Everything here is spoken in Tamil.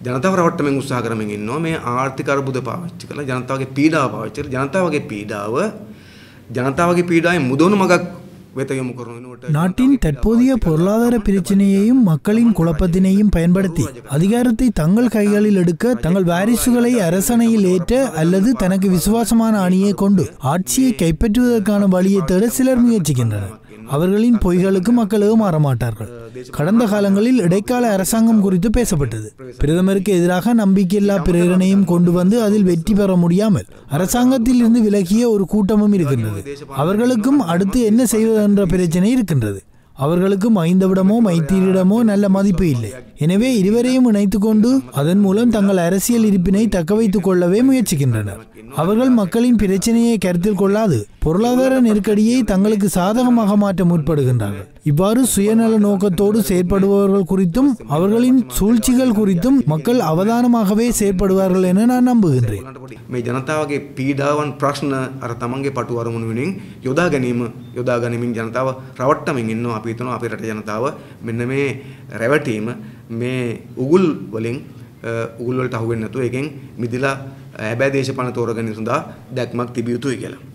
ජනතාව රවට්ටමින් උත්සාහ කරමින් ඉන්නවා මේ ආර්ථික අර්බුද පාවිච්චි කරලා ජනතාවගේ පීඩාව පාවිච්චි කරලා ජනතාවගේ පීඩාව ජනතාවගේ පීඩාවෙන් මුදවුණු මගක් වෙත යොමු කරන වෙනුවට நாட்டின் தற்போதைய பொருளாதார பிரச்சனையையும் மக்களின் குழப்பத்தினையும் பயன்படுத்தி அதிகாரத்தை தங்கள் கைகளில் எடுக்க தங்கள் வாரிசுகளை அரசணையில் ஏற்ற அல்லது தனக்கு விசுவாசமான அணியை கொண்டு ஆட்சியை கைப்பற்றுவதற்கான வழியை தேட சிலர் முயற்சிக்கின்றனர் அவர்களின் பொய்களுக்கு மக்கள் ஏமாற மாட்டார்கள் கடந்த காலங்களில் இடைக்கால அரசாங்கம் குறித்து பேசப்பட்டது பிரதமருக்கு எதிராக நம்பிக்கையில்லா பிரேரணையும் கொண்டு வந்து அதில் வெற்றி பெற முடியாமல் அரசாங்கத்தில் இருந்து விலகிய ஒரு கூட்டமும் இருக்கின்றது அவர்களுக்கும் அடுத்து என்ன செய்வது என்ற பிரச்சனை இருக்கின்றது அவர்களுக்கு மைந்தவிடமோ மைத்தீரிடமோ நல்ல மதிப்பு இல்லை எனவே இருவரையும் இணைத்துக் கொண்டு அதன் மூலம் தங்கள் அரசியல் இருப்பினை தக்க வைத்துக் கொள்ளவே முயற்சிக்கின்றனர் அவர்கள் மக்களின் பிரச்சனையை கருத்தில் கொள்ளாது பொருளாதார நெருக்கடியை தங்களுக்கு சாதகமாக மாற்ற முற்படுகின்றார்கள் இவ்வாறு சுயநல நோக்கத்தோடு செயற்படுபவர்கள் குறித்தும் அவர்களின் சூழ்ச்சிகள் குறித்தும் மக்கள் அவதானமாகவே செயற்படுவார்கள் என நான் நம்புகின்றேன் ඔයාලට පොඩි මේ ජනතාවගේ පීඩාවන් ප්‍රශ්න අර තමන්ගේ පටු අරමුණු වෙනුවෙන් යොදා ගැනීම යොදා ගනිමින් ජනතාව රවට්ටමින් ඉන්නවා අපි හිතනවා අපේ රටේ ජනතාව මෙන්න මේ රැවටීම මේ උගුල් වලින් අ, උගුල් වලට අහු වෙන්නේ නැතුව එකෙන් මිදිලා හැබෑ දේශපාලන තෝරගැනීම සඳහා දැක්මක් තිබිය යුතුයි කියලා.